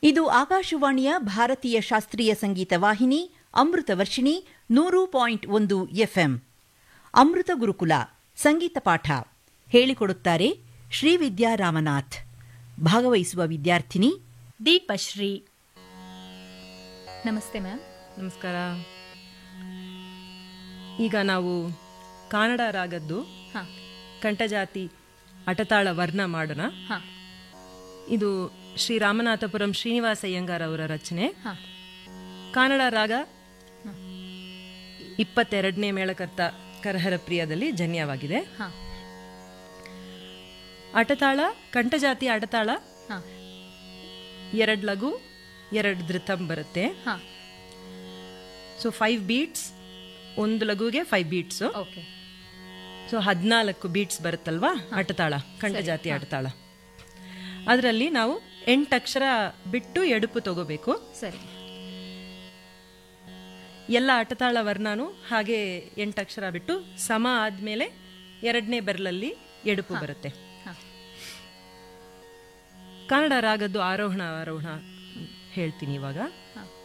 ಇದು ಆಕಾಶವಾಣಿಯ ಭಾರತೀಯ ಶಾಸ್ತ್ರೀಯ ಸಂಗೀತ ವಾಹಿನಿ ಅಮೃತ ವರ್ಷಿಣಿ ನೂರು ಪಾಯಿಂಟ್ ಒಂದು ಎಫ್ಎಂ ಅಮೃತ ಗುರುಕುಲ ಸಂಗೀತ ಪಾಠ ಹೇಳಿಕೊಡುತ್ತಾರೆ ಶ್ರೀವಿದ್ಯಾ ರಾಮನಾಥ್ ಭಾಗವಹಿಸುವ ವಿದ್ಯಾರ್ಥಿನಿ ದೀಪಶ್ರೀ ನಮಸ್ತೆ ಮ್ಯಾಮ್ ನಮಸ್ಕಾರ ಈಗ ನಾವು ಕನ್ನಡ ರಾಗದ್ದು ಹಾಂ ಕಂಠಜಾತಿ ಅಟತಾಳ ವರ್ಣ ಮಾಡೋಣ ಹಾಂ ಇದು ಶ್ರೀ ರಾಮನಾಥಪುರಂ ಶ್ರೀನಿವಾಸ ಅಯ್ಯಂಗಾರ್ ಅವರ ರಚನೆ ಹಾಂ ಕನ್ನಡ ರಾಗ ಇಪ್ಪತ್ತೆರಡನೇ ಮೇಳಕರ್ತ ಕರಹರ ಪ್ರಿಯದಲ್ಲಿ ಜನ್ಯವಾಗಿದೆ ಹಾಂ ಅಟತಾಳ ಕಂಠಜಾತಿ ಅಟತಾಳ ಹಾಂ ಎರಡು ಲಘು ಎರಡು ಧೃತಂ ಬರುತ್ತೆ ಹಾಂ ಸೊ ಫೈವ್ ಬೀಟ್ಸ್ ಒಂದು ಲಘುಗೆ ಫೈವ್ ಬೀಟ್ಸು ಓಕೆ ಸೊ ಹದಿನಾಲ್ಕು ಬೀಟ್ಸ್ ಬರುತ್ತಲ್ವಾ ಅಟತಾಳ ಕಂಠಜಾತಿ ಅಟತಾಳ ಅದರಲ್ಲಿ ನಾವು ಎಂಟು ಅಕ್ಷರ ಬಿಟ್ಟು ಎಡುಪು ತಗೋಬೇಕು ಸರಿ ಎಲ್ಲ ಅಟತಾಳ ವರ್ಣನು ಹಾಗೆ ಎಂಟು ಅಕ್ಷರ ಬಿಟ್ಟು ಸಮ ಆದ್ಮೇಲೆ ಎರಡನೇ ಬೆರಳಲ್ಲಿ ಎಡುಪು ಬರುತ್ತೆ ಹಾಂ ಕನ್ನಡ ರಾಗದ್ದು ಆರೋಹಣ ಆರೋಹಣ ಹೇಳ್ತೀನಿ ಇವಾಗ ಹಾಂ